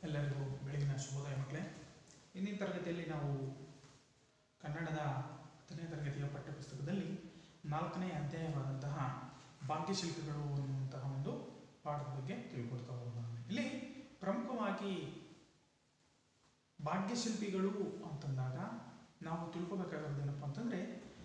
ಎಲ್ಲರಿಗೂ ಬೆಳಗಿನ ಶುಭೋದಯ ಮಕ್ಕಳೇ ಇಂದಿನ ತರಗತಿಯಲ್ಲಿ ನಾವು ಕನ್ನಡದ ಹತ್ತನೇ ತರಗತಿಯ ಪಠ್ಯಪುಸ್ತಕದಲ್ಲಿ ನಾಲ್ಕನೇ ಅಧ್ಯಾಯವಾದಂತಹ ಭಾಗ್ಯಶಿಲ್ಪಿಗಳು ಅನ್ನುವಂತಹ ಒಂದು ಪಾಠದ ಬಗ್ಗೆ ತಿಳ್ಕೊಳ್ತಾ ಹೋಗೋಣ ಇಲ್ಲಿ ಪ್ರಮುಖವಾಗಿ ಭಾಗ್ಯಶಿಲ್ಪಿಗಳು ಅಂತಂದಾಗ ನಾವು ತಿಳ್ಕೊಬೇಕಾಗಿರೋದು ಏನಪ್ಪ ಅಂತಂದ್ರೆ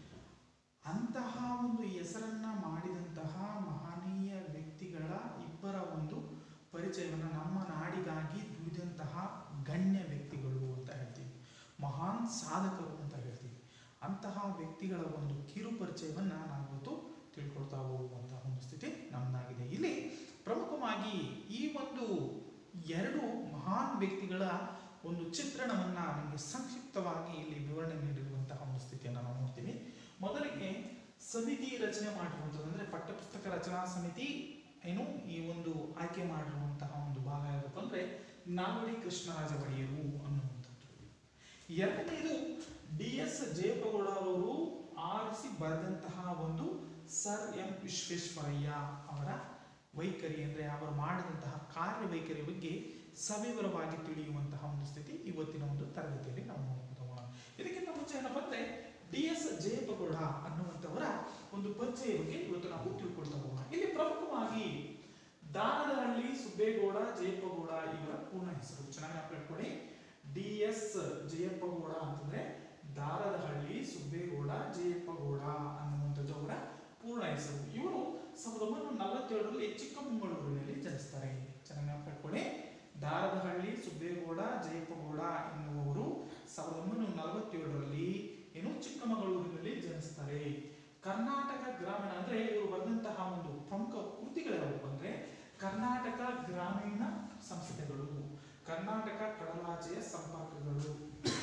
ಅಂತಹ ಒಂದು ಹೆಸರನ್ನ ಮಾಡಿದಂತಹ ಮಹನೀಯ ವ್ಯಕ್ತಿಗಳ ಇಬ್ಬರ ಒಂದು ಪರಿಚಯವನ್ನು ನಮ್ಮ ನಾಡಿಗಾಗಿ ದುಡಿದಂತಹ ಗಣ್ಯ ವ್ಯಕ್ತಿಗಳು ಅಂತ ಹೇಳ್ತೀವಿ ಮಹಾನ್ ಸಾಧಕರು ಅಂತ ಹೇಳ್ತೀವಿ ಅಂತಹ ವ್ಯಕ್ತಿಗಳ ಒಂದು ಕಿರು ಪರಿಚಯವನ್ನ ನಾವಿವತ್ತು ತಿಳ್ಕೊಳ್ತಾ ಹೋಗುವಂತಹ ಒಂದು ಸ್ಥಿತಿ ನಮ್ಮದಾಗಿದೆ ಇಲ್ಲಿ ಪ್ರಮುಖವಾಗಿ ಈ ಒಂದು ಎರಡು ಮಹಾನ್ ವ್ಯಕ್ತಿಗಳ ಒಂದು ಚಿತ್ರಣವನ್ನ ನಮಗೆ ಸಂಕ್ಷಿಪ್ತವಾಗಿ ಇಲ್ಲಿ ವಿವರಣೆ ನೀಡಿರುವಂತಹ ಒಂದು ಸ್ಥಿತಿಯನ್ನು ನಾವು ನೋಡ್ತೀವಿ ಮೊದಲಿಗೆ ಸಮಿತಿ ರಚನೆ ಮಾಡಿರುವಂಥದ್ದು ಅಂದ್ರೆ ಪಠ್ಯಪುಸ್ತಕ ರಚನಾ ಸಮಿತಿ ಏನು ಈ ಒಂದು ಆಯ್ಕೆ ಮಾಡಿರುವಂತಹ ಒಂದು ಭಾಗ ಯಾವ್ದಪ್ಪ ಅಂದ್ರೆ ನಾಲ್ವಡಿ ಕೃಷ್ಣರಾಜ ಒಡೆಯರು ಅನ್ನುವಂಥದ್ದು ಎರಡನೇದು ಡಿ ಎಸ್ ಜಯಪಗೌಡ ಅವರು ಆರಿಸಿ ಬರೆದಂತಹ ಒಂದು ಸರ್ ಎಂ ವಿಶ್ವೇಶ್ವರಯ್ಯ ಅವರ ವೈಖರಿ ಅಂದ್ರೆ ಅವರು ಮಾಡಿದಂತಹ ಕಾರ್ಯವೈಖರಿ ಬಗ್ಗೆ ಸವಿವರವಾಗಿ ತಿಳಿಯುವಂತಹ ಒಂದು ಸ್ಥಿತಿ ಇವತ್ತಿನ ಒಂದು ತರಗತಿಯಲ್ಲಿ ನಾವು ನೋಡ್ಬೋದು ಇದಕ್ಕಿಂತ ಮುಂಚೆ ಏನಪ್ಪ ಅಂದ್ರೆ ಡಿ ಎಸ್ ಜಯಪಗೌಡ ಅನ್ನುವಂಥವರ ಒಂದು ಪರಿಚಯ ಬಗ್ಗೆ ಇವತ್ತು ನಾವು ತಿಳ್ಕೊಳ್ತಾ ಹೋಗೋಣ ಇಲ್ಲಿ ಪ್ರಮುಖವಾಗಿ ದಾನದಹಳ್ಳಿ ಸುಬ್ಬೇಗೌಡ ಜಯಪ್ಪಗೌಡ ಇವರ ಪೂರ್ಣ ಹೆಸರು ಚೆನ್ನಾಗಿ ನೆನಪಿಟ್ಕೊಳ್ಳಿ ಡಿ ಎಸ್ ಜಯಪ್ಪಗೌಡ ಅಂತಂದ್ರೆ ದಾರದಹಳ್ಳಿ ಸುಬ್ಬೇಗೌಡ ಜಯಪ್ಪಗೌಡ ಅನ್ನುವಂಥದ್ದು ಅವರ ಪೂರ್ಣ ಹೆಸರು ಇವರು ಸಾವಿರದ ಒಂಬೈನೂರ ನಲವತ್ತೇಳರಲ್ಲಿ ಚಿಕ್ಕಮಗಳೂರಿನಲ್ಲಿ ಜನಿಸ್ತಾರೆ ಚೆನ್ನಾಗಿ ನೆನಪಿಟ್ಕೊಳ್ಳಿ ದಾರದಹಳ್ಳಿ ಸುಬ್ಬೇಗೌಡ ಜಯಪ್ಪಗೌಡ ಎನ್ನುವವರು ಸಾವಿರದ ಒಂಬೈನೂರ ನಲವತ್ತೇಳರಲ್ಲಿ ಏನು ಚಿಕ್ಕಮಗಳೂರಿನಲ್ಲಿ ಜನಿಸ್ತಾರೆ ಕರ್ನಾಟಕ ಗ್ರಾಮೀಣ ಅಂದ್ರೆ ಇವರು ಬರೆದಂತಹ ಒಂದು ಪ್ರಮುಖ ಕೃತಿಗಳ್ಯಾವು ಅಂದ್ರೆ ಕರ್ನಾಟಕ ಗ್ರಾಮೀಣ ಸಂಸ್ಥೆಗಳು ಕರ್ನಾಟಕ ಕಡಲಾಚೆಯ ಸಂಪರ್ಕಗಳು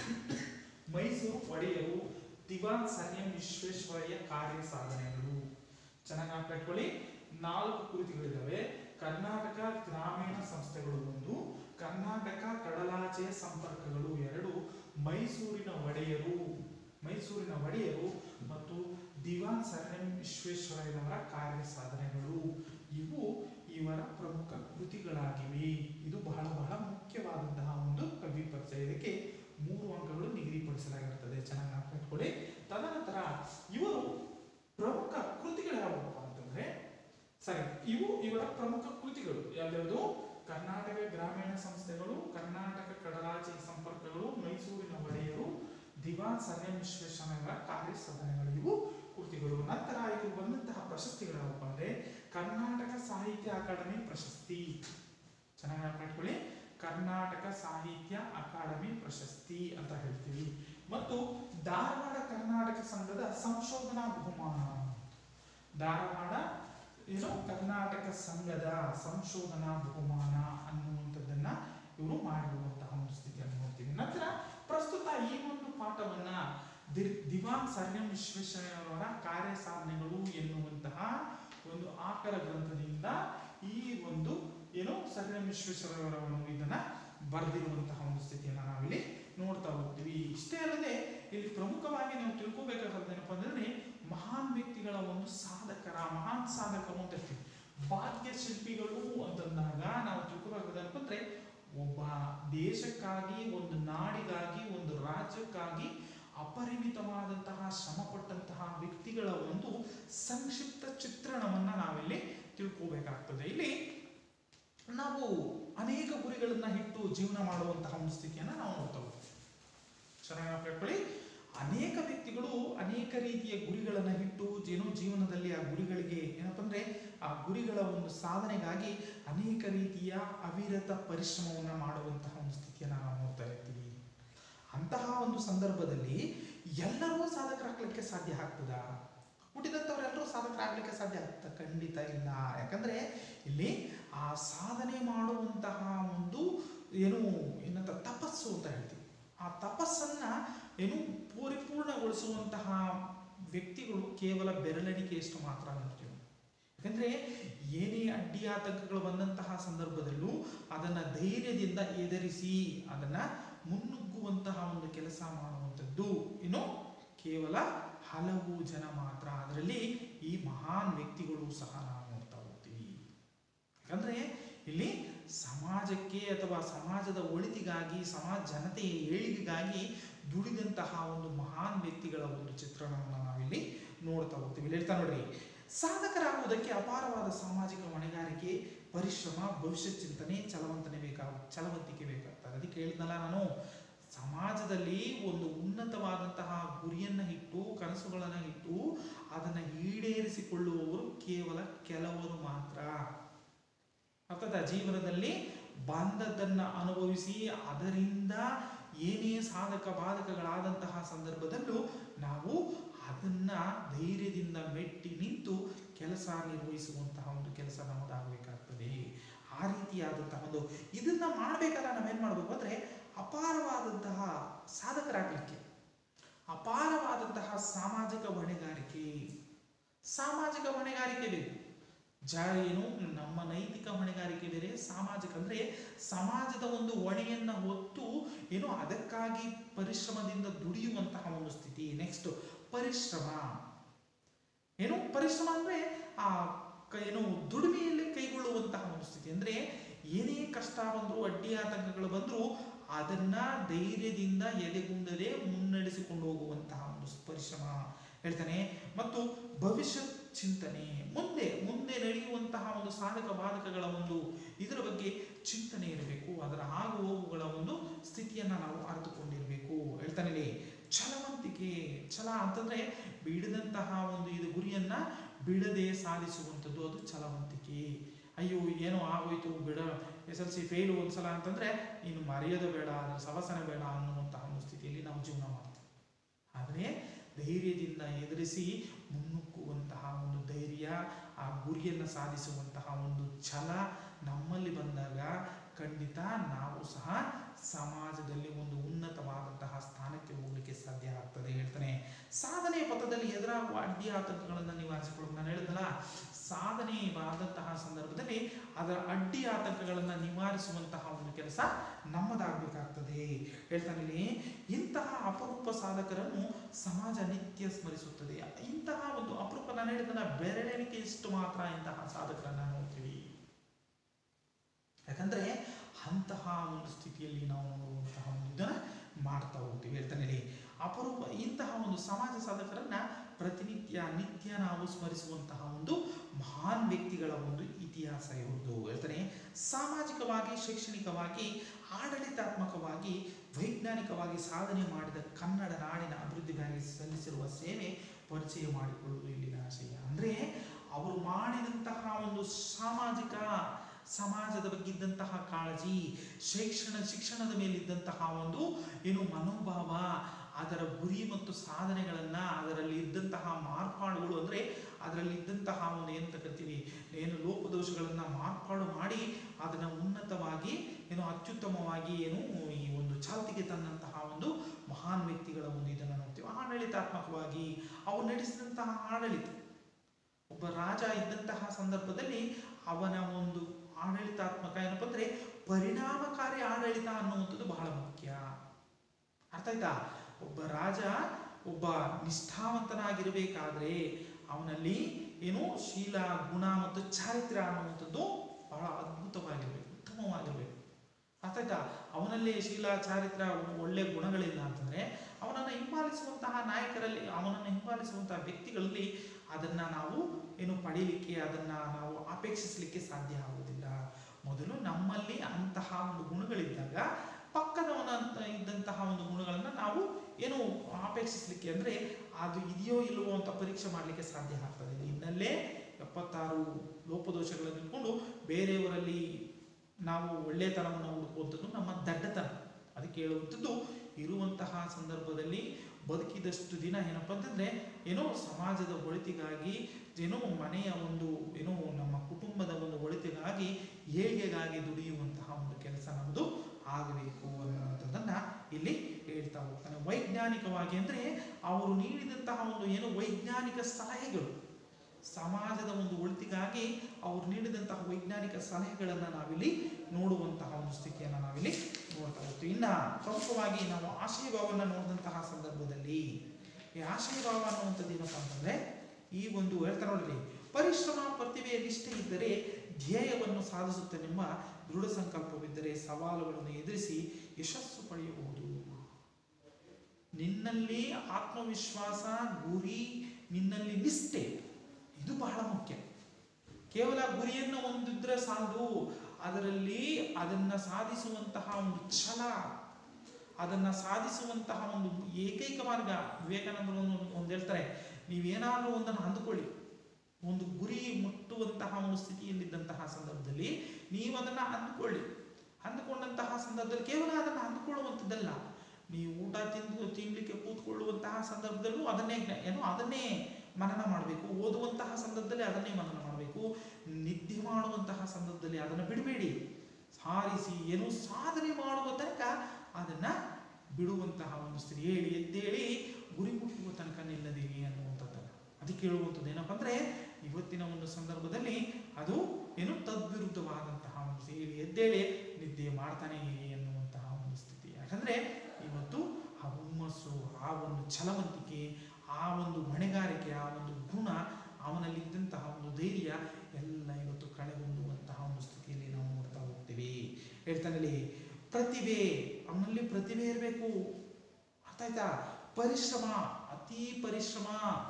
ಮೈಸೂರು ಒಡೆಯರು ದಿವಾನ್ ಸರ್ ಎಂ ವಿಶ್ವೇಶ್ವರಯ್ಯ ಕಾರ್ಯ ಸಾಧನೆಗಳು ಚೆನ್ನಾಗಿ ನೆನಪಿಟ್ಕೊಳ್ಳಿ ನಾಲ್ಕು ಕೃತಿಗಳಿದ್ದಾವೆ ಕರ್ನಾಟಕ ಗ್ರಾಮೀಣ ಸಂಸ್ಥೆಗಳು ಒಂದು ಕರ್ನಾಟಕ ಕಡಲಾಚೆಯ ಸಂಪರ್ಕಗಳು ಎರಡು ಮೈಸೂರಿನ ಒಡೆಯರು ಮೈಸೂರಿನ ಒಡೆಯರು ಮತ್ತು ದಿವಾನ್ ಸರ್ ಎಂ ವಿಶ್ವೇಶ್ವರಯ್ಯನವರ ಕಾರ್ಯ ಸಾಧನೆಗಳು ಇವು ಇವರ ಪ್ರಮುಖ ಕೃತಿಗಳಾಗಿವೆ ಇದು ಬಹಳ ಬಹಳ ಮುಖ್ಯವಾದಂತಹ ಒಂದು ಕವಿ ಪರಿಚಯ ಇದಕ್ಕೆ ಮೂರು ಅಂಕಗಳು ನಿಗದಿಪಡಿಸಲಾಗಿರುತ್ತದೆ ಚೆನ್ನಾಗಿ ನೆನಪಿಟ್ಕೊಳ್ಳಿ ತದನಂತರ ಇವರು ಪ್ರಮುಖ ಕೃತಿಗಳು ಯಾವುದಪ್ಪ ಅಂತಂದ್ರೆ ಸರಿ ಇವು ಇವರ ಪ್ರಮುಖ ಕೃತಿಗಳು ಯಾವ್ಯಾವುದು ಕರ್ನಾಟಕ ಗ್ರಾಮೀಣ ಸಂಸ್ಥೆಗಳು ಕರ್ನಾಟಕ ಕಡಲಾಚೆ ಸಂಪರ್ಕಗಳು ಮೈಸೂರಿನ ಒಡೆಯರು ದಿವಾನ್ ಸರ್ ಎಂ ವಿಶ್ವೇಶ್ವರಯ್ಯನವರ ಕಾರ್ಯ ಸಾಧನೆಗಳು ಇವು ಕೃತಿಗಳು ನಂತರ ಇವರು ಬಂದಂತಹ ಪ್ರಶಸ್ತಿಗಳು ಯಾವಪ್ಪ ಅಂದ್ರೆ ಕರ್ನಾಟಕ ಸಾಹಿತ್ಯ ಅಕಾಡೆಮಿ ಪ್ರಶಸ್ತಿ ಚೆನ್ನಾಗಿ ನೆನಪಿಟ್ಕೊಳ್ಳಿ ಕರ್ನಾಟಕ ಸಾಹಿತ್ಯ ಅಕಾಡೆಮಿ ಪ್ರಶಸ್ತಿ ಅಂತ ಹೇಳ್ತೀವಿ ಮತ್ತು ಧಾರವಾಡ ಕರ್ನಾಟಕ ಸಂಘದ ಸಂಶೋಧನಾ ಬಹುಮಾನ ಧಾರವಾಡ ಏನು ಕರ್ನಾಟಕ ಸಂಘದ ಸಂಶೋಧನಾ ಬಹುಮಾನ ಅನ್ನುವಂಥದ್ದನ್ನ ಇವರು ಮಾಡಿರುವಂತಹ ಒಂದು ಸ್ಥಿತಿಯನ್ನು ನೋಡ್ತೀವಿ ನಂತರ ಪ್ರಸ್ತುತ ಈ ಒಂದು ಪಾಠವನ್ನ ದಿ- ದಿವಾನ್ ಸರ್ ಎಂ ವಿಶ್ವೇಶ್ವರಯ್ಯನವರ ಕಾರ್ಯ ಸಾಧನೆಗಳು ಎನ್ನುವಂತಹ ಒಂದು ಆಕರ ಗ್ರಂಥದಿಂದ ಈ ಒಂದು ಏನು ಸರ್ ಎಂ ವಿಶ್ವೇಶ್ವರಯ್ಯನವರು ಇದನ್ನ ಬರೆದಿರುವಂತಹ ಒಂದು ಸ್ಥಿತಿಯನ್ನ ನಾವಿಲ್ಲಿ ನೋಡ್ತಾ ಹೋಗ್ತೀವಿ ಇಷ್ಟೇ ಅಲ್ಲದೆ ಇಲ್ಲಿ ಪ್ರಮುಖವಾಗಿ ನಾವು ತಿಳ್ಕೊಬೇಕಾದ ಏನಪ್ಪಾ ಅಂದ್ರೆ ಮಹಾನ್ ವ್ಯಕ್ತಿಗಳ ಒಂದು ಸಾಧಕರ ಮಹಾನ್ ಸಾಧಕರು ಅಂತ ಹೇಳ್ತೀವಿ ಭಾಗ್ಯ ಶಿಲ್ಪಿಗಳು ಅಂತಂದಾಗ ನಾವು ತಿಳ್ಕೊಬೇಕಾದ ಅಂದ್ರೆ ಒಬ್ಬ ದೇಶಕ್ಕಾಗಿ ಒಂದು ನಾಡಿಗಾಗಿ ಒಂದು ರಾಜ್ಯಕ್ಕಾಗಿ ಅಪರಿಮಿತವಾದಂತಹ ಶ್ರಮ ಪಟ್ಟಂತಹ ವ್ಯಕ್ತಿಗಳ ಒಂದು ಸಂಕ್ಷಿಪ್ತ ಚಿತ್ರಣವನ್ನ ನಾವಿಲ್ಲಿ ತಿಳ್ಕೋಬೇಕಾಗ್ತದೆ ಇಲ್ಲಿ ನಾವು ಅನೇಕ ಗುರಿಗಳನ್ನ ಇಟ್ಟು ಜೀವನ ಮಾಡುವಂತಹ ಒಂದು ಸ್ಥಿತಿಯನ್ನ ನಾವು ನೋಡ್ತಾ ಹೋಗ್ತೀವಿ ಚೆನ್ನಾಗಿ ನೆನಪಿಟ್ಕೊಳ್ಳಿ ಅನೇಕ ವ್ಯಕ್ತಿಗಳು ಅನೇಕ ರೀತಿಯ ಗುರಿಗಳನ್ನ ಇಟ್ಟು ಏನೋ ಜೀವನದಲ್ಲಿ ಆ ಗುರಿಗಳಿಗೆ ಏನಪ್ಪ ಅಂದ್ರೆ ಆ ಗುರಿಗಳ ಒಂದು ಸಾಧನೆಗಾಗಿ ಅನೇಕ ರೀತಿಯ ಅವಿರತ ಪರಿಶ್ರಮವನ್ನ ಮಾಡುವಂತಹ ಒಂದು ಸ್ಥಿತಿಯನ್ನ ನಾವು ನೋಡ್ತಾ ಇರ್ತೀವಿ ಅಂತಹ ಒಂದು ಸಂದರ್ಭದಲ್ಲಿ ಎಲ್ಲರೂ ಸಾಧಕರಾಗ್ಲಿಕ್ಕೆ ಸಾಧ್ಯ ಆಗ್ತದಾ ಹುಟ್ಟಿದಂಥವ್ರೆಲ್ಲರೂ ಸಾಧಕರಾಗ್ಲಿಕ್ಕೆ ಸಾಧ್ಯ ಆಗ್ತದ ಖಂಡಿತ ಇಲ್ಲ ಯಾಕಂದ್ರೆ ಇಲ್ಲಿ ಆ ಸಾಧನೆ ಮಾಡುವಂತಹ ಒಂದು ಏನು ಏನಂತ ತಪಸ್ಸು ಅಂತ ಹೇಳ್ತೀವಿ ಆ ತಪಸ್ಸನ್ನ ಏನು ಪರಿಪೂರ್ಣಗೊಳಿಸುವಂತಹ ವ್ಯಕ್ತಿಗಳು ಕೇವಲ ಬೆರಳೆಣಿಕೆಯಷ್ಟು ಮಾತ್ರ ನೋಡ್ತೀವಿ ಯಾಕಂದ್ರೆ ಏನೇ ಅಡ್ಡಿ ಆತಂಕಗಳು ಬಂದಂತಹ ಸಂದರ್ಭದಲ್ಲೂ ಅದನ್ನ ಧೈರ್ಯದಿಂದ ಎದುರಿಸಿ ಅದನ್ನ ಮುನ್ನುಗ್ಗುವಂತಹ ಒಂದು ಕೆಲಸ ಮಾಡುವಂಥದ್ದು ಏನು ಕೇವಲ ಹಲವು ಜನ ಮಾತ್ರ ಅದರಲ್ಲಿ ಈ ಮಹಾನ್ ವ್ಯಕ್ತಿಗಳು ಸಹ ನಾವು ನೋಡ್ತಾ ಹೋಗ್ತೀವಿ ಯಾಕಂದ್ರೆ ಇಲ್ಲಿ ಸಮಾಜಕ್ಕೆ ಅಥವಾ ಸಮಾಜದ ಒಳಿತಿಗಾಗಿ ಸಮಾಜ ಜನತೆಯ ಏಳಿಗೆಗಾಗಿ ದುಡಿದಂತಹ ಒಂದು ಮಹಾನ್ ವ್ಯಕ್ತಿಗಳ ಒಂದು ಚಿತ್ರಣವನ್ನು ನಾವಿಲ್ಲಿ ನೋಡ್ತಾ ಹೋಗ್ತೀವಿ ಇಲ್ಲಿ ಹೇಳ್ತಾ ನೋಡ್ರಿ ಸಾಧಕರಾಗುವುದಕ್ಕೆ ಅಪಾರವಾದ ಸಾಮಾಜಿಕ ಹೊಣೆಗಾರಿಕೆ ಪರಿಶ್ರಮ ಭವಿಷ್ಯತ್ ಚಿಂತನೆ ಚಲವಂತನೆ ಬೇಕಾಗ ಚಲವಂತಿಕೆ ಬೇಕಾಗ್ತದೆ ಅದಕ್ಕೆ ಹೇಳಿದ್ನಲ್ಲ ನಾನು ಸಮಾಜದಲ್ಲಿ ಒಂದು ಉನ್ನತವಾದಂತಹ ಗುರಿಯನ್ನು ಇಟ್ಟು ಕನಸುಗಳನ್ನು ಇಟ್ಟು ಅದನ್ನು ಈಡೇರಿಸಿಕೊಳ್ಳುವವರು ಕೇವಲ ಕೆಲವರು ಮಾತ್ರ ಅರ್ಥದ ಜೀವನದಲ್ಲಿ ಬಂದದ್ದನ್ನು ಅನುಭವಿಸಿ ಅದರಿಂದ ಏನೇ ಸಾಧಕ ಬಾಧಕಗಳಾದಂತಹ ಸಂದರ್ಭದಲ್ಲೂ ನಾವು ಅದನ್ನ ಧೈರ್ಯದಿಂದ ಮೆಟ್ಟಿ ನಿಂತು ಕೆಲಸ ನಿರ್ವಹಿಸುವಂತಹ ಒಂದು ಕೆಲಸ ನಮ್ಮದಾಗಬೇಕಾಗ್ತದೆ ಆ ರೀತಿಯಾದಂತಹ ಒಂದು ಇದನ್ನ ಮಾಡಬೇಕಾದ್ರೆ ನಾವೇನ್ ಮಾಡಬೇಕು ಅಂದ್ರೆ ಅಪಾರವಾದಂತಹ ಸಾಧಕರಾಗಲಿಕ್ಕೆ ಅಪಾರವಾದಂತಹ ಸಾಮಾಜಿಕ ಹೊಣೆಗಾರಿಕೆ ಸಾಮಾಜಿಕ ಹೊಣೆಗಾರಿಕೆ ಬೇಕು ಜ ಏನು ನಮ್ಮ ನೈತಿಕ ಹೊಣೆಗಾರಿಕೆ ಬೇರೆ ಸಾಮಾಜಿಕ ಅಂದ್ರೆ ಸಮಾಜದ ಒಂದು ಹೊಣೆಯನ್ನ ಹೊತ್ತು ಏನು ಅದಕ್ಕಾಗಿ ಪರಿಶ್ರಮದಿಂದ ದುಡಿಯುವಂತಹ ಒಂದು ಸ್ಥಿತಿ ನೆಕ್ಸ್ಟ್ ಪರಿಶ್ರಮ ಏನು ಪರಿಶ್ರಮ ಅಂದ್ರೆ ಆ ಕ- ಏನು ದುಡಿಮೆಯಲ್ಲಿ ಕೈಗೊಳ್ಳುವಂತಹ ಒಂದು ಸ್ಥಿತಿ ಅಂದ್ರೆ ಏನೇ ಕಷ್ಟ ಬಂದ್ರು ಅಡ್ಡಿ ಆತಂಕಗಳು ಬಂದ್ರು ಅದನ್ನ ಧೈರ್ಯದಿಂದ ಎದೆಗುಂದದೆ ಮುನ್ನಡೆಸಿಕೊಂಡು ಹೋಗುವಂತಹ ಒಂದು ಪರಿಶ್ರಮ ಹೇಳ್ತಾನೆ ಮತ್ತು ಭವಿಷ್ಯ ಚಿಂತನೆ ಮುಂದೆ ಮುಂದೆ ನಡೆಯುವಂತಹ ಒಂದು ಸಾಧಕ ಬಾಧಕಗಳ ಒಂದು ಇದರ ಬಗ್ಗೆ ಚಿಂತನೆ ಇರಬೇಕು ಅದರ ಆಗು ಹೋಗುಗಳ ಒಂದು ಸ್ಥಿತಿಯನ್ನ ನಾವು ಅರಿತುಕೊಂಡಿರಬೇಕು ಹೇಳ್ತಾನೆ ಇಲ್ಲಿ ಛಲವಂತಿಕೆ ಛಲ ಅಂತಂದ್ರೆ ಬಿಡದಂತಹ ಒಂದು ಇದು ಗುರಿಯನ್ನ ಬಿಡದೆ ಸಾಧಿಸುವಂಥದ್ದು ಅದು ಛಲವಂತಿಕೆ ಅಯ್ಯೋ ಏನೋ ಆಗೋಯ್ತು ಬಿಡ ಎಸ್ ಎಲ್ ಸಿ ಫೇಲು ಒಂದ್ಸಲ ಅಂತಂದ್ರೆ ಇನ್ನು ಮರೆಯೋದು ಬೇಡ ಅದ್ರ ಸವಸನೆ ಬೇಡ ಅನ್ನುವಂತಹ ಒಂದು ಸ್ಥಿತಿಯಲ್ಲಿ ನಾವು ಜೀವನ ಮಾಡ್ತೀವಿ ಆದರೆ ಧೈರ್ಯದಿಂದ ಎದುರಿಸಿ ಮುನ್ನುಗ್ಗುವಂತಹ ಒಂದು ಧೈರ್ಯ ಆ ಗುರಿಯನ್ನು ಸಾಧಿಸುವಂತಹ ಒಂದು ಛಲ ನಮ್ಮಲ್ಲಿ ಬಂದಾಗ ಖಂಡಿತ ನಾವು ಸಹ ಸಮಾಜದಲ್ಲಿ ಒಂದು ಉನ್ನತವಾದಂತಹ ಸ್ಥಾನಕ್ಕೆ ಹೋಗಲಿಕ್ಕೆ ಸಾಧ್ಯ ಆಗ್ತದೆ ಹೇಳ್ತಾನೆ ಸಾಧನೆಯ ಪಥದಲ್ಲಿ ಎದುರಾಗುವ ಅಡ್ಡಿ ಆತಂಕಗಳನ್ನು ನಿವಾರಿಸಿಕೊಳ್ಳೋದು ನಾನು ಹೇಳಿದ್ನಲ್ಲ ಸಾಧನೆ ಆದಂತಹ ಸಂದರ್ಭದಲ್ಲಿ ಅದರ ಅಡ್ಡಿ ಆತಂಕಗಳನ್ನು ನಿವಾರಿಸುವಂತಹ ಒಂದು ಕೆಲಸ ನಮ್ಮದಾಗಬೇಕಾಗ್ತದೆ ಹೇಳ್ತಾನೆ ಇಲ್ಲಿ ಇಂತಹ ಅಪರೂಪ ಸಾಧಕರನ್ನು ಸಮಾಜ ನಿತ್ಯ ಸ್ಮರಿಸುತ್ತದೆ ಇಂತಹ ಒಂದು ಅಪರೂಪ ನಾನು ಹೇಳಿದ ಬೆರಳೆಣಿಕೆ ಇಷ್ಟು ಮಾತ್ರ ಇಂತಹ ಸಾಧಕರನ್ನ ನೋಡ್ತೀವಿ ಯಾಕಂದ್ರೆ ಅಂತಹ ಒಂದು ಸ್ಥಿತಿಯಲ್ಲಿ ನಾವು ನೋಡುವಂತಹ ಒಂದು ಇದನ್ನ ಮಾಡ್ತಾ ಹೋಗ್ತೀವಿ ಹೇಳ್ತಾನೆ ಇಲ್ಲಿ ಅಪರೂಪ ಇಂತಹ ಒಂದು ಸಮಾಜ ಸಾಧಕರನ್ನ ಪ್ರತಿನಿತ್ಯ ನಿತ್ಯ ನಾವು ಸ್ಮರಿಸುವಂತಹ ಒಂದು ಮಹಾನ್ ವ್ಯಕ್ತಿಗಳ ಒಂದು ಇತಿಹಾಸ ಇರುವುದು ಹೇಳ್ತಾನೆ ಸಾಮಾಜಿಕವಾಗಿ ಶೈಕ್ಷಣಿಕವಾಗಿ ಆಡಳಿತಾತ್ಮಕವಾಗಿ ವೈಜ್ಞಾನಿಕವಾಗಿ ಸಾಧನೆ ಮಾಡಿದ ಕನ್ನಡ ನಾಡಿನ ಅಭಿವೃದ್ಧಿಗಾಗಿ ಸಲ್ಲಿಸಿರುವ ಸೇವೆ ಪರಿಚಯ ಮಾಡಿಕೊಳ್ಳುವುದು ಇಲ್ಲಿನ ಆಶಯ ಅಂದ್ರೆ ಅವರು ಮಾಡಿದಂತಹ ಒಂದು ಸಾಮಾಜಿಕ ಸಮಾಜದ ಬಗ್ಗೆ ಇದ್ದಂತಹ ಕಾಳಜಿ ಶಿಕ್ಷಣ ಶಿಕ್ಷಣದ ಮೇಲಿದ್ದಂತಹ ಒಂದು ಏನು ಮನೋಭಾವ ಅದರ ಗುರಿ ಮತ್ತು ಸಾಧನೆಗಳನ್ನ ಅದರಲ್ಲಿ ಇದ್ದಂತಹ ಮಾರ್ಪಾಡುಗಳು ಅಂದ್ರೆ ಅದರಲ್ಲಿ ಇದ್ದಂತಹ ಒಂದು ಏನಂತ ಕರಿತೀವಿ ಏನು ಲೋಪದೋಷಗಳನ್ನ ಮಾರ್ಪಾಡು ಮಾಡಿ ಅದನ್ನ ಉನ್ನತವಾಗಿ ಏನು ಅತ್ಯುತ್ತಮವಾಗಿ ಏನು ಈ ಒಂದು ಚಾಲ್ತಿಗೆ ತಂದಂತಹ ಒಂದು ಮಹಾನ್ ವ್ಯಕ್ತಿಗಳ ಒಂದು ಇದನ್ನು ನೋಡ್ತೀವಿ ಆಡಳಿತಾತ್ಮಕವಾಗಿ ಅವರು ನಡೆಸಿದಂತಹ ಆಡಳಿತ ಒಬ್ಬ ರಾಜ ಇದ್ದಂತಹ ಸಂದರ್ಭದಲ್ಲಿ ಅವನ ಒಂದು ಆಡಳಿತಾತ್ಮಕ ಏನಪ್ಪ ಅಂದ್ರೆ ಪರಿಣಾಮಕಾರಿ ಆಡಳಿತ ಅನ್ನುವಂಥದ್ದು ಬಹಳ ಮುಖ್ಯ ಅರ್ಥ ಆಯ್ತಾ ಒಬ್ಬ ರಾಜ ಒಬ್ಬ ನಿಷ್ಠಾವಂತನಾಗಿರಬೇಕಾದ್ರೆ ಅವನಲ್ಲಿ ಏನು ಶೀಲ ಗುಣ ಮತ್ತು ಚಾರಿತ್ರ್ಯ ಅನ್ನುವಂಥದ್ದು ಬಹಳ ಅದ್ಭುತವಾಗಿರ್ಬೇಕು ಉತ್ತಮವಾಗಿರ್ಬೇಕು ಅರ್ಥ ಆಯ್ತಾ ಅವನಲ್ಲಿ ಶೀಲ ಚಾರಿತ್ರ್ಯ ಒಳ್ಳೆ ಗುಣಗಳಿಲ್ಲ ಅಂತಂದ್ರೆ ಅವನನ್ನು ಹಿಂಬಾಲಿಸುವಂತಹ ನಾಯಕರಲ್ಲಿ ಅವನನ್ನು ಹಿಂಬಾಲಿಸುವಂತಹ ವ್ಯಕ್ತಿಗಳಲ್ಲಿ ಅದನ್ನ ನಾವು ಏನು ಪಡೀಲಿಕ್ಕೆ ಅದನ್ನ ನಾವು ಅಪೇಕ್ಷಿಸಲಿಕ್ಕೆ ಸಾಧ್ಯ ಆಗುವುದಿಲ್ಲ ಮೊದಲು ನಮ್ಮಲ್ಲಿ ಅಂತಹ ಒಂದು ಗುಣಗಳಿದ್ದಾಗ ಪಕ್ಕದವನ ಅಂತ ಇದ್ದಂತಹ ಒಂದು ಗುಣಗಳನ್ನ ನಾವು ಏನು ಅಪೇಕ್ಷಿಸಲಿಕ್ಕೆ ಅಂದ್ರೆ ಅದು ಇದೆಯೋ ಇಲ್ಲವೋ ಅಂತ ಪರೀಕ್ಷೆ ಮಾಡಲಿಕ್ಕೆ ಸಾಧ್ಯ ಆಗ್ತದೆ ಇನ್ನಲ್ಲೇ ಎಪ್ಪತ್ತಾರು ಲೋಪದೋಷಗಳನ್ನು ಇಟ್ಕೊಂಡು ಬೇರೆಯವರಲ್ಲಿ ನಾವು ಒಳ್ಳೆತನವನ್ನು ಹುಡುಕುವಂಥದ್ದು ನಮ್ಮ ದಡ್ಡತನ ಅದಕ್ಕೆ ಹೇಳುವಂಥದ್ದು ಇರುವಂತಹ ಸಂದರ್ಭದಲ್ಲಿ ಬದುಕಿದಷ್ಟು ದಿನ ಏನಪ್ಪ ಅಂತಂದ್ರೆ ಏನೋ ಸಮಾಜದ ಒಳಿತಿಗಾಗಿ ಏನೋ ಮನೆಯ ಒಂದು ಏನೋ ನಮ್ಮ ಕುಟುಂಬದ ಒಂದು ಒಳಿತಿಗಾಗಿ ಏಳಿಗೆಗಾಗಿ ದುಡಿಯುವಂತಹ ಒಂದು ಕೆಲಸ ನಮ್ಮದು ಆಗಬೇಕು ಅನ್ನುವಂಥದ್ದನ್ನ ಇಲ್ಲಿ ಹೇಳ್ತಾ ಹೋಗ್ತಾನೆ ವೈಜ್ಞಾನಿಕವಾಗಿ ಅಂದ್ರೆ ಅವರು ನೀಡಿದಂತಹ ಒಂದು ಏನು ವೈಜ್ಞಾನಿಕ ಸಲಹೆಗಳು ಸಮಾಜದ ಒಂದು ಒಳಿತಿಗಾಗಿ ಅವ್ರು ನೀಡಿದಂತಹ ವೈಜ್ಞಾನಿಕ ಸಲಹೆಗಳನ್ನು ನಾವಿಲ್ಲಿ ನೋಡುವಂತಹ ಒಂದು ಸ್ಥಿತಿಯನ್ನು ನಾವಿಲ್ಲಿ ನೋಡ್ತಾ ಹೋಗ್ತೀವಿ ಇನ್ನ ಪ್ರಮುಖವಾಗಿ ನಾವು ಆಶಯಭಾವವನ್ನು ನೋಡಿದಂತಹ ಸಂದರ್ಭದಲ್ಲಿ ಈ ಆಶಯಭಾವ ಅನ್ನುವಂಥದ್ದು ಏನಪ್ಪ ಅಂತಂದ್ರೆ ಈ ಒಂದು ಹೇಳ್ತಾ ನೋಡ್ರಿ ಪರಿಶ್ರಮ ಪ್ರತಿಭೆಯ ನಿಷ್ಠೆ ಇದ್ದರೆ ಧ್ಯೇಯವನ್ನು ಸಾಧಿಸುತ್ತೇನೆಂಬ ದೃಢ ಸಂಕಲ್ಪವಿದ್ದರೆ ಸವಾಲುಗಳನ್ನು ಎದುರಿಸಿ ಯಶಸ್ಸು ಪಡೆಯಬಹುದು ನಿನ್ನಲ್ಲಿ ಆತ್ಮವಿಶ್ವಾಸ ಗುರಿ ನಿನ್ನಲ್ಲಿ ನಿಷ್ಠೆ ಇದು ಬಹಳ ಮುಖ್ಯ ಕೇವಲ ಗುರಿಯನ್ನು ಹೊಂದಿದ್ರೆ ಸಾಲದು ಅದರಲ್ಲಿ ಅದನ್ನ ಸಾಧಿಸುವಂತಹ ಒಂದು ಛಲ ಅದನ್ನ ಸಾಧಿಸುವಂತಹ ಒಂದು ಏಕೈಕ ಮಾರ್ಗ ವಿವೇಕಾನಂದರು ಒಂದು ಒಂದು ಹೇಳ್ತಾರೆ ನೀವೇನಾದ್ರೂ ಒಂದನ್ನು ಅಂದುಕೊಳ್ಳಿ ಒಂದು ಗುರಿ ಮುಟ್ಟುವಂತಹ ಒಂದು ಸ್ಥಿತಿಯಲ್ಲಿದ್ದಂತಹ ಸಂದರ್ಭದಲ್ಲಿ ನೀವು ಅದನ್ನ ಅಂದುಕೊಳ್ಳಿ ಅಂದುಕೊಂಡಂತಹ ಸಂದರ್ಭದಲ್ಲಿ ಕೇವಲ ಅದನ್ನು ಅಂದುಕೊಳ್ಳುವಂಥದ್ದಲ್ಲ ನೀವು ಊಟ ತಿಂದು ತಿನ್ಲಿಕ್ಕೆ ಕೂತ್ಕೊಳ್ಳುವಂತಹ ಸಂದರ್ಭದಲ್ಲೂ ಅದನ್ನೇ ಜ್ಞ- ಏನು ಅದನ್ನೇ ಮನನ ಮಾಡಬೇಕು ಓದುವಂತಹ ಸಂದರ್ಭದಲ್ಲಿ ಅದನ್ನೇ ಮನನ ಮಾಡಬೇಕು ನಿದ್ದೆ ಮಾಡುವಂತಹ ಸಂದರ್ಭದಲ್ಲಿ ಅದನ್ನು ಬಿಡಬೇಡಿ ಸಾರಿಸಿ ಏನು ಸಾಧನೆ ಮಾಡುವ ತನಕ ಅದನ್ನ ಬಿಡುವಂತಹ ಒಂದು ಸ್ಥಿತಿ ಹೇಳಿ ಎದ್ದೇಳಿ ಗುರಿ ಮುಟ್ಟುವ ತನಕ ನಿಲ್ಲದಿರಿ ಅನ್ನುವಂಥದ್ದನ್ನು ಅದಕ್ಕೆ ಹೇಳುವಂಥದ್ದು ಏನಪ್ಪ ಅಂದ್ರೆ ಇವತ್ತಿನ ಒಂದು ಸಂದರ್ಭದಲ್ಲಿ ಅದು ಏನು ತದ್ವಿರುದ್ಧವಾದಂತಹ ಒಂದು ಸ್ಥಿತಿ. ಹೇಳಿ ಎದ್ದೇಳಿ ನಿದ್ದೆ ಮಾಡ್ತಾನೆ ಇರಿ ಅನ್ನುವಂತಹ ಒಂದು ಸ್ಥಿತಿ ಯಾಕಂದ್ರೆ ಇವತ್ತು ಆ ಹುಮ್ಮಸ್ಸು ಆ ಒಂದು ಛಲವಂತಿಕೆ ಆ ಒಂದು ಹೊಣೆಗಾರಿಕೆ ಆ ಒಂದು ಗುಣ ಅವನಲ್ಲಿ ಇದ್ದಂತಹ ಒಂದು ಧೈರ್ಯ ಎಲ್ಲ ಇವತ್ತು ಕಳೆಗುಂದುವಂತಹ ಒಂದು ಸ್ಥಿತಿಯಲ್ಲಿ ನಾವು ನೋಡ್ತಾ ಹೋಗ್ತೀವಿ ಹೇಳ್ತಾನಲ್ಲಿ ಪ್ರತಿಭೆ ಅವನಲ್ಲಿ ಪ್ರತಿಭೆ ಇರಬೇಕು ಅರ್ಥ ಆಯ್ತಾ ಪರಿಶ್ರಮ ಅತಿ ಪರಿಶ್ರಮ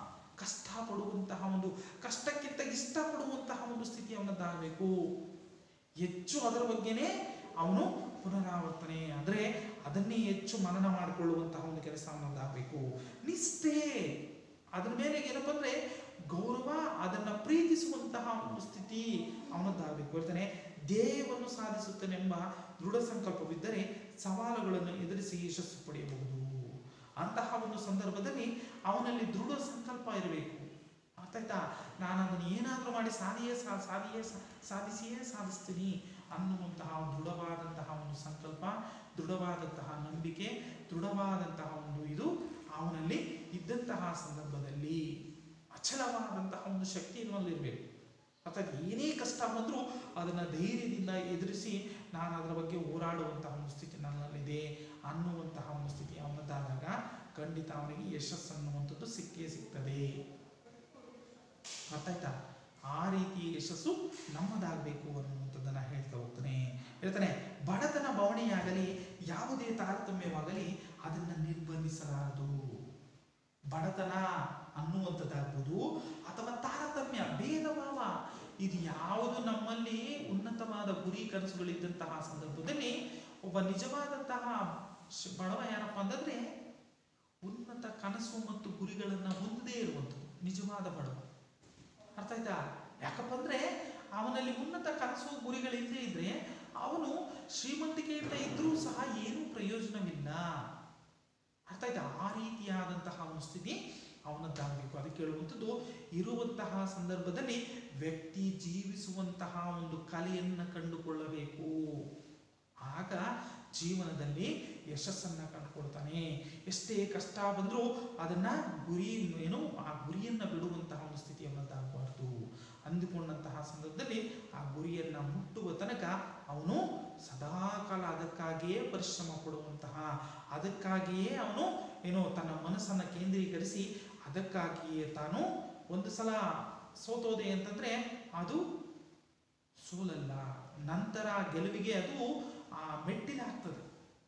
ಕಷ್ಟಪಡುವಂತಹ ಒಂದು ಕಷ್ಟಕ್ಕಿಂತ ಇಷ್ಟಪಡುವಂತಹ ಒಂದು ಸ್ಥಿತಿ ಅವನದ್ದಾಗಬೇಕು ಹೆಚ್ಚು ಅದರ ಬಗ್ಗೆನೇ ಅವನು ಪುನರಾವರ್ತನೆ ಅಂದ್ರೆ ಅದನ್ನೇ ಹೆಚ್ಚು ಮನನ ಮಾಡಿಕೊಳ್ಳುವಂತಹ ಒಂದು ಕೆಲಸ ಅವನದ್ದಾಗಬೇಕು ನಿಷ್ಠೆ ಅದ್ರ ಮೇಲೆ ಏನಪ್ಪ ಅಂದ್ರೆ ಗೌರವ ಅದನ್ನ ಪ್ರೀತಿಸುವಂತಹ ಒಂದು ಸ್ಥಿತಿ ಅವನದ್ದಾಗಬೇಕು ಹೇಳ್ತಾನೆ ಧ್ಯೇಯವನ್ನು ಸಾಧಿಸುತ್ತನೆಂಬ ದೃಢ ಸಂಕಲ್ಪವಿದ್ದರೆ ಸವಾಲುಗಳನ್ನು ಎದುರಿಸಿ ಯಶಸ್ಸು ಪಡೆಯಬಹುದು ಅಂತಹ ಒಂದು ಸಂದರ್ಭದಲ್ಲಿ ಅವನಲ್ಲಿ ದೃಢ ಸಂಕಲ್ಪ ಇರಬೇಕು ಅರ್ಥ ಆಯ್ತಾ ನಾನು ಅದನ್ನು ಏನಾದರೂ ಮಾಡಿ ಸಾಧಿಯೇ ಸಾ ಸಾಧಿಯೇ ಸಾ- ಸಾಧಿಸಿಯೇ ಸಾಧಿಸ್ತೀನಿ ಅನ್ನುವಂತಹ ದೃಢವಾದಂತಹ ಒಂದು ಸಂಕಲ್ಪ ದೃಢವಾದಂತಹ ನಂಬಿಕೆ ದೃಢವಾದಂತಹ ಒಂದು ಇದು ಅವನಲ್ಲಿ ಇದ್ದಂತಹ ಸಂದರ್ಭದಲ್ಲಿ ಅಚಲವಾದಂತಹ ಒಂದು ಶಕ್ತಿ ಇವನಲ್ಲಿರಬೇಕು ಅರ್ಥಾತ್ ಏನೇ ಕಷ್ಟ ಬಂದರೂ ಅದನ್ನು ಧೈರ್ಯದಿಂದ ಎದುರಿಸಿ ನಾನು ಅದರ ಬಗ್ಗೆ ಹೋರಾಡುವಂತಹ ಒಂದು ಸ್ಥಿತಿ ನನ್ನಲ್ಲಿದೆ ಅನ್ನುವಂತಹ ಒಂದು ಸ್ಥಿತಿ ಅವನದ್ದಾದಾಗ ಖಂಡಿತ ಅವನಿಗೆ ಯಶಸ್ಸು ಅನ್ನುವಂಥದ್ದು ಸಿಕ್ಕೇ ಸಿಗ್ತದೆ ಅರ್ಥ ಆಯ್ತಾ ಆ ರೀತಿ ಯಶಸ್ಸು ನಮ್ಮದಾಗಬೇಕು ಅನ್ನುವಂಥದ್ದನ್ನ ಹೇಳ್ತಾ ಹೋಗ್ತಾನೆ ಹೇಳ್ತಾನೆ ಬಡತನ ಬವಣೆಯಾಗಲಿ ಯಾವುದೇ ತಾರತಮ್ಯವಾಗಲಿ ಅದನ್ನ ನಿರ್ಬಂಧಿಸಲಾರದು ಬಡತನ ಅನ್ನುವಂಥದ್ದಾಗ್ಬೋದು ಅಥವಾ ತಾರತಮ್ಯ ಭೇದ ಭಾವ ಇದು ಯಾವುದು ನಮ್ಮಲ್ಲಿ ಉನ್ನತವಾದ ಗುರಿ ಕನಸುಗಳಿದ್ದಂತಹ ಸಂದರ್ಭದಲ್ಲಿ ಒಬ್ಬ ನಿಜವಾದಂತಹ ಶ- ಬಡವ ಯಾರಪ್ಪ ಅಂತಂದ್ರೆ ಉನ್ನತ ಕನಸು ಮತ್ತು ಗುರಿಗಳನ್ನ ಹೊಂದದೇ ಇರುವಂಥದ್ದು ನಿಜವಾದ ಬಡವ ಅರ್ಥ ಆಯ್ತಾ ಯಾಕಪ್ಪ ಅಂದ್ರೆ ಅವನಲ್ಲಿ ಉನ್ನತ ಕನಸು ಗುರಿಗಳಿಲ್ಲದೆ ಇದ್ರೆ ಅವನು ಶ್ರೀಮಂತಿಕೆಯಿಂದ ಇದ್ರೂ ಸಹ ಏನೂ ಪ್ರಯೋಜನವಿಲ್ಲ ಅರ್ಥ ಆಯ್ತಾ ಆ ರೀತಿಯಾದಂತಹ ಒಂದು ಸ್ಥಿತಿ ಅವನದ್ದಾಗಬೇಕು ಅದಕ್ಕೆ ಹೇಳುವಂಥದ್ದು ಇರುವಂತಹ ಸಂದರ್ಭದಲ್ಲಿ ವ್ಯಕ್ತಿ ಜೀವಿಸುವಂತಹ ಒಂದು ಕಲೆಯನ್ನು ಕಂಡುಕೊಳ್ಳಬೇಕು ಆಗ ಜೀವನದಲ್ಲಿ ಯಶಸ್ಸನ್ನ ಕಂಡುಕೊಳ್ತಾನೆ ಎಷ್ಟೇ ಕಷ್ಟ ಬಂದರೂ ಅದನ್ನ ಗುರಿ ಏನು ಆ ಗುರಿಯನ್ನ ಬಿಡುವಂತಹ ಒಂದು ಸ್ಥಿತಿ ಅವನದ್ದಾಗಬಾರ್ದು ಅಂದುಕೊಂಡಂತಹ ಸಂದರ್ಭದಲ್ಲಿ ಆ ಗುರಿಯನ್ನ ಮುಟ್ಟುವ ತನಕ ಅವನು ಸದಾಕಾಲ ಅದಕ್ಕಾಗಿಯೇ ಪರಿಶ್ರಮ ಪಡುವಂತಹ ಅದಕ್ಕಾಗಿಯೇ ಅವನು ಏನು ತನ್ನ ಮನಸ್ಸನ್ನ ಕೇಂದ್ರೀಕರಿಸಿ ಅದಕ್ಕಾಗಿಯೇ ತಾನು ಒಂದು ಸಲ ಸೋತೋದೆ ಅಂತಂದ್ರೆ ಅದು ಸೋಲಲ್ಲ ನಂತರ ಗೆಲುವಿಗೆ ಅದು ಆ ಮೆಟ್ಟಿಲಾಗ್ತದೆ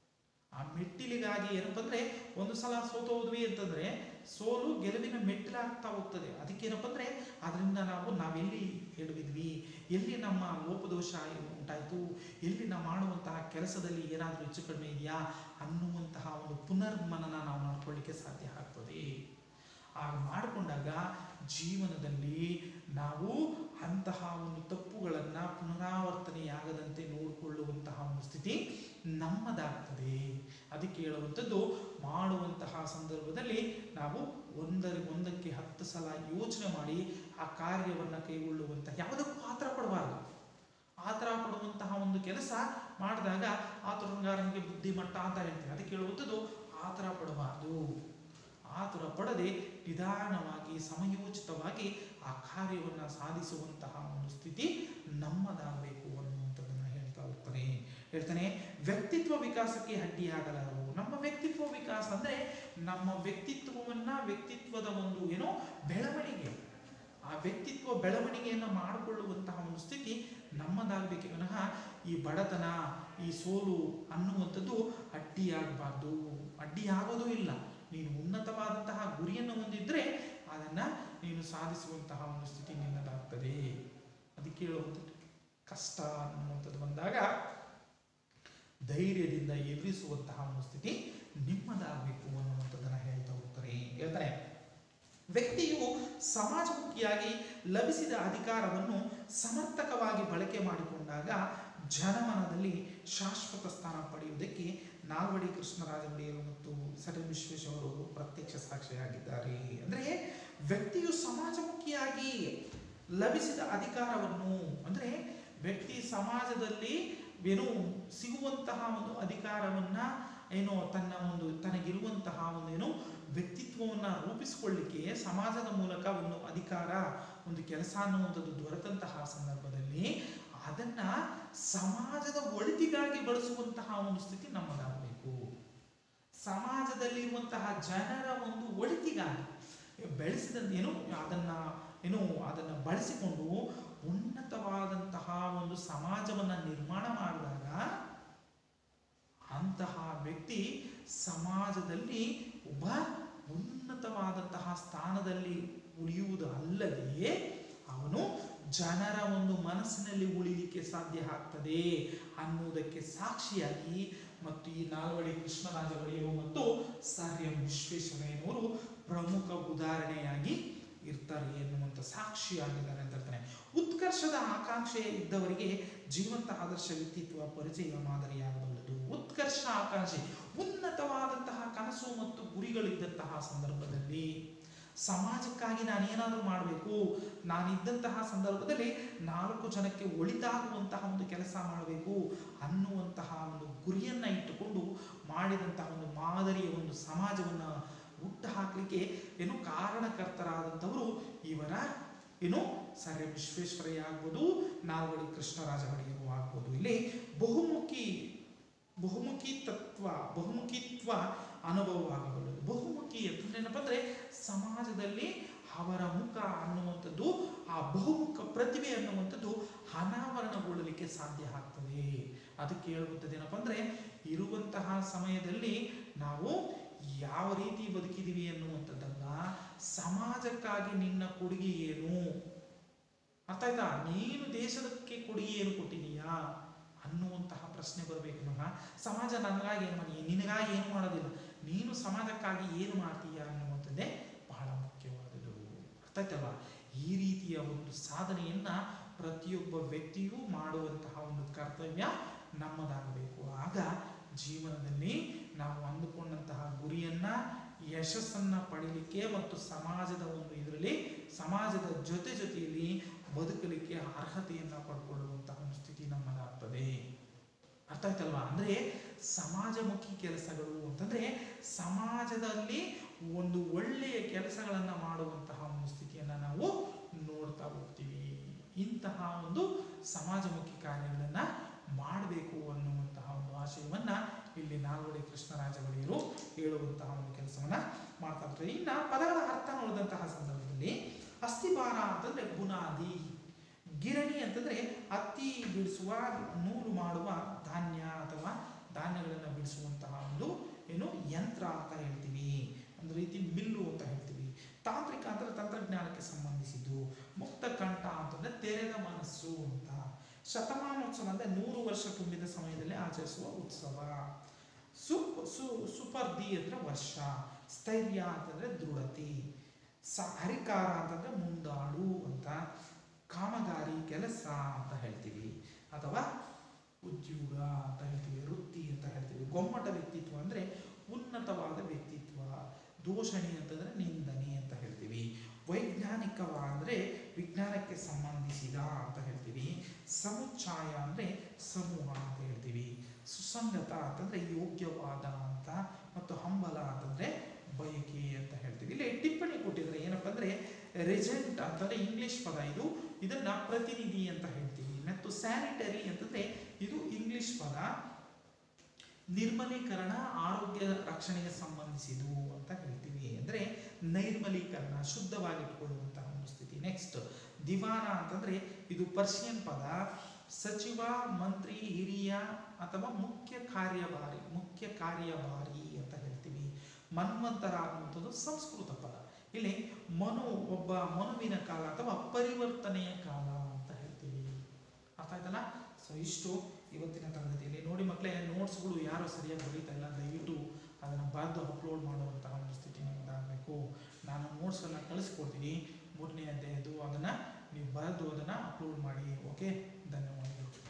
ಆ ಮೆಟ್ಟಿಲಿಗಾಗಿ ಏನಪ್ಪ ಅಂದ್ರೆ ಒಂದು ಸಲ ಸೋತೋದ್ವಿ ಅಂತಂದ್ರೆ ಸೋಲು ಗೆಲುವಿನ ಮೆಟ್ಟಿಲಾಗ್ತಾ ಹೋಗ್ತದೆ ಅದಕ್ಕೆ ಏನಪ್ಪ ಅಂದ್ರೆ ಅದರಿಂದ ನಾವು ನಾವೆಲ್ಲಿ ಎಡವಿದ್ವಿ ಎಲ್ಲಿ ನಮ್ಮ ಲೋಪದೋಷ ಉಂಟಾಯಿತು ಎಲ್ಲಿ ನಾವು ಮಾಡುವಂತಹ ಕೆಲಸದಲ್ಲಿ ಏನಾದರೂ ಹೆಚ್ಚು ಕಡಿಮೆ ಇದೆಯಾ ಅನ್ನುವಂತಹ ಒಂದು ಪುನರ್ಮನನ ನಾವು ಮಾಡ್ಕೊಳ್ಳಿಕ್ಕೆ ಸಾಧ್ಯ ಆಗ್ತದೆ ಆಗ ಮಾಡಿಕೊಂಡಾಗ ಜೀವನದಲ್ಲಿ ನಾವು ಅಂತಹ ಒಂದು ತಪ್ಪುಗಳನ್ನು ಪುನರಾವರ್ತನೆಯಾಗದಂತೆ ನೋಡಿಕೊಳ್ಳುವಂತಹ ಒಂದು ಸ್ಥಿತಿ ನಮ್ಮದಾಗ್ತದೆ ಅದಕ್ಕೆ ಹೇಳುವಂಥದ್ದು ಮಾಡುವಂತಹ ಸಂದರ್ಭದಲ್ಲಿ ನಾವು ಒಂದರ ಒಂದಕ್ಕೆ ಹತ್ತು ಸಲ ಯೋಚನೆ ಮಾಡಿ ಆ ಕಾರ್ಯವನ್ನು ಕೈಗೊಳ್ಳುವಂತಹ ಯಾವುದಕ್ಕೂ ಆತರ ಪಡಬಾರ್ದು ಆತರ ಪಡುವಂತಹ ಒಂದು ಕೆಲಸ ಮಾಡಿದಾಗ ಆತುರಂಗಾರನಿಗೆ ಬುದ್ಧಿಮಟ್ಟ ಅಂತ ಹೇಳ್ತೀವಿ ಅದಕ್ಕೆ ಹೇಳುವಂಥದ್ದು ಆತರ ಪಡಬಾರ್ದು ಆತುರ ಪಡದೆ ನಿಧಾನವಾಗಿ ಸಮಯೋಚಿತವಾಗಿ ಆ ಕಾರ್ಯವನ್ನು ಸಾಧಿಸುವಂತಹ ಒಂದು ಸ್ಥಿತಿ ನಮ್ಮದಾಗಬೇಕು ಅನ್ನುವಂಥದ್ದನ್ನು ಹೇಳ್ತಾ ಹೋಗ್ತಾನೆ ಹೇಳ್ತಾನೆ ವ್ಯಕ್ತಿತ್ವ ವಿಕಾಸಕ್ಕೆ ಅಡ್ಡಿಯಾಗಲಾರವು ನಮ್ಮ ವ್ಯಕ್ತಿತ್ವ ವಿಕಾಸ ಅಂದ್ರೆ ನಮ್ಮ ವ್ಯಕ್ತಿತ್ವವನ್ನ ವ್ಯಕ್ತಿತ್ವದ ಒಂದು ಏನೋ ಬೆಳವಣಿಗೆ ಆ ವ್ಯಕ್ತಿತ್ವ ಬೆಳವಣಿಗೆಯನ್ನು ಮಾಡಿಕೊಳ್ಳುವಂತಹ ಒಂದು ಸ್ಥಿತಿ ಮುಂದಾಗಬೇಕೆ ವಿನಃ ಈ ಬಡತನ ಈ ಸೋಲು ಅನ್ನುವಂಥದ್ದು ಅಡ್ಡಿಯಾಗಬಾರ್ದು ಅಡ್ಡಿಯಾಗೋದು ಇಲ್ಲ ನೀನು ಉನ್ನತವಾದಂತಹ ಗುರಿಯನ್ನು ಹೊಂದಿದ್ರೆ ಅದನ್ನ ನೀನು ಸಾಧಿಸುವಂತಹ ಒಂದು ಸ್ಥಿತಿ ನಿನ್ನದಾಗ್ತದೆ ಅದಕ್ಕೆ ಹೇಳುವಂಥದ್ದು ಕಷ್ಟ ಅನ್ನುವಂಥದ್ದು ಬಂದಾಗ ಧೈರ್ಯದಿಂದ ಎದುರಿಸುವಂತಹ ಒಂದು ಸ್ಥಿತಿ ನಿಮ್ಮದಾಗಬೇಕು ಅನ್ನುವಂಥದ್ದನ್ನ ಹೇಳ್ತಾ ಹೋಗ್ತಾರೆ ಹೇಳ್ತಾರೆ ವ್ಯಕ್ತಿಯು ಸಮಾಜಮುಖಿಯಾಗಿ ಲಭಿಸಿದ ಅಧಿಕಾರವನ್ನು ಸಮರ್ಥಕವಾಗಿ ಬಳಕೆ ಮಾಡಿಕೊಂಡಾಗ ಜನಮನದಲ್ಲಿ ಶಾಶ್ವತ ಸ್ಥಾನ ಪಡೆಯುವುದಕ್ಕೆ ನಾಲ್ವಡಿ ಕೃಷ್ಣರಾಜ ಒಡೆಯರು ಮತ್ತು ಸರ್ ಎಂ ವಿಶ್ವೇಶ್ವರರು ಪ್ರತ್ಯಕ್ಷ ಸಾಕ್ಷಿಯಾಗಿದ್ದಾರೆ ಅಂದರೆ ವ್ಯಕ್ತಿಯು ಸಮಾಜಮುಖಿಯಾಗಿ ಲಭಿಸಿದ ಅಧಿಕಾರವನ್ನು ಅಂದರೆ ವ್ಯಕ್ತಿ ಸಮಾಜದಲ್ಲಿ ಏನು ಸಿಗುವಂತಹ ಒಂದು ಅಧಿಕಾರವನ್ನ ಏನೋ ತನ್ನ ಒಂದು ತನಗಿರುವಂತಹ ಒಂದು ಏನು ವ್ಯಕ್ತಿತ್ವವನ್ನ ರೂಪಿಸಿಕೊಳ್ಳಿಕ್ಕೆ ಸಮಾಜದ ಮೂಲಕ ಒಂದು ಅಧಿಕಾರ ಒಂದು ಕೆಲಸ ಅನ್ನುವಂಥದ್ದು ದೊರೆತಂತಹ ಸಂದರ್ಭದಲ್ಲಿ ಅದನ್ನ ಸಮಾಜದ ಒಳಿತಿಗಾಗಿ ಬಳಸುವಂತಹ ಒಂದು ಸ್ಥಿತಿ ನಮ್ಮದಾಗಬೇಕು ಸಮಾಜದಲ್ಲಿರುವಂತಹ ಜನರ ಒಂದು ಒಳಿತಿಗಾಗಿ ಬೆಳೆಸಿದಂತ ಏನು ಅದನ್ನ ಏನು ಅದನ್ನ ಬಳಸಿಕೊಂಡು ಉನ್ನತವಾದಂತಹ ಒಂದು ಸಮಾಜವನ್ನ ನಿರ್ಮಾಣ ಮಾಡಿದಾಗ ಅಂತಹ ವ್ಯಕ್ತಿ ಸಮಾಜದಲ್ಲಿ ಒಬ್ಬ ಉನ್ನತವಾದಂತಹ ಸ್ಥಾನದಲ್ಲಿ ಉಳಿಯುವುದು ಅಲ್ಲದೆ ಅವನು ಜನರ ಒಂದು ಮನಸ್ಸಿನಲ್ಲಿ ಉಳಿಲಿಕ್ಕೆ ಸಾಧ್ಯ ಆಗ್ತದೆ ಅನ್ನುವುದಕ್ಕೆ ಸಾಕ್ಷಿಯಾಗಿ ಮತ್ತು ಈ ನಾಲ್ವಡಿ ಕೃಷ್ಣರಾಜ ಒಡೆಯರು ಮತ್ತು ಸರ್ ಎಂ ವಿಶ್ವೇಶ್ವರಯ್ಯನವರು ಪ್ರಮುಖ ಉದಾಹರಣೆಯಾಗಿ ಇರ್ತಾರೆ ಎನ್ನುವಂಥ ಸಾಕ್ಷಿಯಾಗಿದ್ದಾರೆ ಅಂತ ಹೇಳ್ತಾನೆ ಉತ್ಕರ್ಷದ ಆಕಾಂಕ್ಷೆ ಇದ್ದವರಿಗೆ ಜೀವಂತ ಆದರ್ಶ ವ್ಯಕ್ತಿತ್ವ ಪರಿಚಯ ಮಾದರಿಯಾಗಬಲ್ಲದು ಉತ್ಕರ್ಷ ಆಕಾಂಕ್ಷೆ ಉನ್ನತವಾದಂತಹ ಕನಸು ಮತ್ತು ಗುರಿಗಳಿದ್ದಂತಹ ಸಂದರ್ಭದಲ್ಲಿ ಸಮಾಜಕ್ಕಾಗಿ ನಾನು ಏನಾದರೂ ಮಾಡಬೇಕು ನಾನಿದ್ದಂತಹ ಸಂದರ್ಭದಲ್ಲಿ ನಾಲ್ಕು ಜನಕ್ಕೆ ಒಳಿತಾಗುವಂತಹ ಒಂದು ಕೆಲಸ ಮಾಡಬೇಕು ಅನ್ನುವಂತಹ ಒಂದು ಗುರಿಯನ್ನ ಇಟ್ಟುಕೊಂಡು ಮಾಡಿದಂತಹ ಒಂದು ಮಾದರಿಯ ಒಂದು ಸಮಾಜವನ್ನ ಹುಟ್ಟು ಹಾಕಲಿಕ್ಕೆ ಏನು ಕಾರಣಕರ್ತರಾದಂಥವರು ಇವರ ಏನು ಸರ್ ಎಂ ವಿಶ್ವೇಶ್ವರಯ್ಯ ಆಗ್ಬೋದು ನಾಲ್ವಡಿ ಕೃಷ್ಣರಾಜ ಒಡೆಯರು ಆಗ್ಬೋದು ಇಲ್ಲಿ ಬಹುಮುಖಿ ಬಹುಮುಖಿ ತತ್ವ ಬಹುಮುಖಿತ್ವ ಅನುಭವವಾಗಬಲ್ಲದು ಬಹುಮುಖಿ ಅಂತಂದ್ರೆ ಏನಪ್ಪ ಅಂದ್ರೆ ಸಮಾಜದಲ್ಲಿ ಅವರ ಮುಖ ಅನ್ನುವಂಥದ್ದು ಆ ಬಹುಮುಖ ಪ್ರತಿಭೆ ಅನ್ನುವಂಥದ್ದು ಅನಾವರಣಗೊಳ್ಳಲಿಕ್ಕೆ ಸಾಧ್ಯ ಆಗ್ತದೆ ಅದಕ್ಕೆ ಹೇಳುವಂಥದ್ದು ಏನಪ್ಪ ಅಂದ್ರೆ ಇರುವಂತಹ ಸಮಯದಲ್ಲಿ ನಾವು ಯಾವ ರೀತಿ ಬದುಕಿದೀವಿ ಅನ್ನುವಂಥದ್ದಲ್ಲ ಸಮಾಜಕ್ಕಾಗಿ ನಿನ್ನ ಕೊಡುಗೆ ಏನು ಅರ್ಥ ಆಯ್ತಾ ನೀನು ದೇಶದಕ್ಕೆ ಕೊಡುಗೆ ಏನು ಕೊಟ್ಟಿದೀಯಾ ಅನ್ನುವಂತಹ ಪ್ರಶ್ನೆ ಬರಬೇಕು ಮಗ ಸಮಾಜ ನನಗಾಗಿ ಏನು ಮಾಡಿ ನಿನಗಾಗಿ ಏನು ಮಾಡೋದಿಲ್ಲ ನೀನು ಸಮಾಜಕ್ಕಾಗಿ ಏನು ಮಾಡ್ತೀಯಾ ಅನ್ನುವಂಥದ್ದೇ ಬಹಳ ಮುಖ್ಯವಾದುದು ಅರ್ಥ ಆಯ್ತಲ್ವಾ ಈ ರೀತಿಯ ಒಂದು ಸಾಧನೆಯನ್ನ ಪ್ರತಿಯೊಬ್ಬ ವ್ಯಕ್ತಿಯೂ ಮಾಡುವಂತಹ ಒಂದು ಕರ್ತವ್ಯ ನಮ್ಮದಾಗಬೇಕು ಆಗ ಜೀವನದಲ್ಲಿ ನಾವು ಅಂದುಕೊಂಡಂತಹ ಗುರಿಯನ್ನ ಯಶಸ್ಸನ್ನ ಪಡೀಲಿಕ್ಕೆ ಮತ್ತು ಸಮಾಜದ ಒಂದು ಇದರಲ್ಲಿ ಸಮಾಜದ ಜೊತೆ ಜೊತೆಯಲ್ಲಿ ಬದುಕಲಿಕ್ಕೆ ಅರ್ಹತೆಯನ್ನ ಪಡ್ಕೊಳ್ಳುವಂತಹ ಒಂದು ಸ್ಥಿತಿ ನಮ್ಮದಾಗ್ತದೆ ಅರ್ಥ ಆಯ್ತಲ್ವಾ ಅಂದ್ರೆ ಸಮಾಜಮುಖಿ ಕೆಲಸಗಳು ಅಂತಂದ್ರೆ ಸಮಾಜದಲ್ಲಿ ಒಂದು ಒಳ್ಳೆಯ ಕೆಲಸಗಳನ್ನ ಮಾಡುವಂತಹ ಒಂದು ಸ್ಥಿತಿಯನ್ನ ನಾವು ನೋಡ್ತಾ ಹೋಗ್ತೀವಿ ಇಂತಹ ಒಂದು ಸಮಾಜಮುಖಿ ಕಾರ್ಯಗಳನ್ನ ಮಾಡಬೇಕು ಅನ್ನುವಂತಹ ಒಂದು ಆಶಯವನ್ನ ಇಲ್ಲಿ ನಾಲ್ವಡಿ ಕೃಷ್ಣರಾಜ ಒಡೆಯರು ಹೇಳುವಂತಹ ಒಂದು ಕೆಲಸವನ್ನ ಮಾಡ್ತಾ ಇರ್ತಾರೆ ಇನ್ನ ಪದಗಳ ಅರ್ಥ ನೋಡಿದಂತಹ ಸಂದರ್ಭದಲ್ಲಿ ಅಸ್ಥಿಭಾರ ಅಂತಂದ್ರೆ ಬುನಾದಿ ಗಿರಣಿ ಅಂತಂದ್ರೆ ಹತ್ತಿ ಬಿಡಿಸುವ ನೂಲು ಮಾಡುವ ಧಾನ್ಯ ಅಥವಾ ಧಾನ್ಯಗಳನ್ನು ಬಿಡಿಸುವಂತಹ ಒಂದು ಏನು ಯಂತ್ರ ಅಂತ ಹೇಳ್ತೀವಿ ಒಂದು ರೀತಿ ಮಿಲ್ಲು ಅಂತ ಹೇಳ್ತೀವಿ ತಾಂತ್ರಿಕ ಅಂದ್ರೆ ತಂತ್ರಜ್ಞಾನಕ್ಕೆ ಸಂಬಂಧಿಸಿದ್ದು ಮುಕ್ತ ಕಂಠ ಅಂತಂದ್ರೆ ತೆರೆದ ಮನಸ್ಸು ಅಂತ ಶತಮಾನೋತ್ಸವ ಅಂದ್ರೆ ನೂರು ವರ್ಷ ತುಂಬಿದ ಸಮಯದಲ್ಲಿ ಆಚರಿಸುವ ಉತ್ಸವ ಸುಪ್ ಸು ಸುಪರ್ದಿ ಅಂದ್ರೆ ವರ್ಷ ಸ್ಥೈರ್ಯ ಅಂತಂದ್ರೆ ದೃಢತೆ ಸ ಹರಿಕಾರ ಅಂತಂದ್ರೆ ಮುಂದಾಳು ಅಂತ ಕಾಮಗಾರಿ ಕೆಲಸ ಅಂತ ಹೇಳ್ತೀವಿ ಅಥವಾ ಉದ್ಯೋಗ ಅಂತ ಹೇಳ್ತೀವಿ ವೃತ್ತಿ ಅಂತ ಹೇಳ್ತೀವಿ ಗೊಮ್ಮಟ ವ್ಯಕ್ತಿತ್ವ ಅಂದ್ರೆ ಉನ್ನತವಾದ ವ್ಯಕ್ತಿತ್ವ ದೂಷಣೆ ಅಂತಂದ್ರೆ ನಿಂದನೆ ಅಂತ ಹೇಳ್ತೀವಿ ವೈಜ್ಞಾನಿಕವ ಅಂದ್ರೆ ವಿಜ್ಞಾನಕ್ಕೆ ಸಂಬಂಧಿಸಿದ ಅಂತ ಹೇಳ್ತೀವಿ ಸಮುಚ್ಛಾಯ ಅಂದ್ರೆ ಸಮೂಹ ಅಂತ ಹೇಳ್ತೀವಿ ಸುಸಂಗತ ಅಂತಂದ್ರೆ ಯೋಗ್ಯವಾದ ಅಂತ ಮತ್ತು ಹಂಬಲ ಅಂತಂದ್ರೆ ಬಯಕೆ ಅಂತ ಹೇಳ್ತೀವಿ ಇಲ್ಲಿ ಟಿಪ್ಪಣಿ ಕೊಟ್ಟಿದ್ರೆ ಏನಪ್ಪಾ ಅಂದ್ರೆ ರೆಜೆಂಟ್ ಅಂತಂದ್ರೆ ಇಂಗ್ಲಿಷ್ ಪದ ಇದು ಇದನ್ನ ಪ್ರತಿನಿಧಿ ಅಂತ ಹೇಳ್ತೀವಿ ಮತ್ತು ಸ್ಯಾನಿಟರಿ ಅಂತಂದ್ರೆ ಇದು ಇಂಗ್ಲಿಷ್ ಪದ ನಿರ್ಮಲೀಕರಣ ಆರೋಗ್ಯ ರಕ್ಷಣೆಗೆ ಸಂಬಂಧಿಸಿದು ಅಂತ ಹೇಳ್ತೀವಿ ಅಂದ್ರೆ ನೈರ್ಮಲೀಕರಣ ಶುದ್ಧವಾಗಿಟ್ಕೊಳ್ಳುವಂತಹ ಒಂದು ಸ್ಥಿತಿ ನೆಕ್ಸ್ಟ್ ದಿವಾನ ಅಂತಂದ್ರೆ ಇದು ಪರ್ಷಿಯನ್ ಪದ ಸಚಿವ ಮಂತ್ರಿ ಹಿರಿಯ ಅಥವಾ ಮುಖ್ಯ ಕಾರ್ಯಭಾರಿ ಮುಖ್ಯ ಕಾರ್ಯಭಾರಿ ಅಂತ ಹೇಳ್ತೀವಿ ಮನ್ವಂತರ ಅನ್ನುವಂಥದ್ದು ಸಂಸ್ಕೃತ ಪದ ಇಲ್ಲಿ ಮನು ಒಬ್ಬ ಮನುವಿನ ಕಾಲ ಅಥವಾ ಪರಿವರ್ತನೆಯ ಕಾಲ ಅಂತ ಹೇಳ್ತೀವಿ ಅರ್ಥ ಆಯ್ತಲ್ಲ ಸೊ ಇಷ್ಟು ಇವತ್ತಿನ ತರಗತಿಯಲ್ಲಿ ನೋಡಿ ಮಕ್ಕಳೇ ನೋಟ್ಸ್ಗಳು ಯಾರು ಸರಿಯಾಗಿ ಬರೀತಾ ಇಲ್ಲ ದಯವಿಟ್ಟು ಅದನ್ನು ಬರೆದು ಅಪ್ಲೋಡ್ ಮಾಡುವಂತಹ ಒಂದು ಸ್ಥಿತಿ ನಿಮ್ಮದಾಗಬೇಕು ನಾನು ನೋಟ್ಸನ್ನು ಕಳಿಸ್ಕೊಡ್ತೀನಿ ಮೂರನೇ ಅಧ್ಯಾಯದ್ದು ಅದನ್ನು ನೀವು ಬರೆದು ಅದನ್ನು ಅಪ್ಲೋಡ್ ಮಾಡಿ ಓಕೆ ಧನ್ಯವಾದಗಳು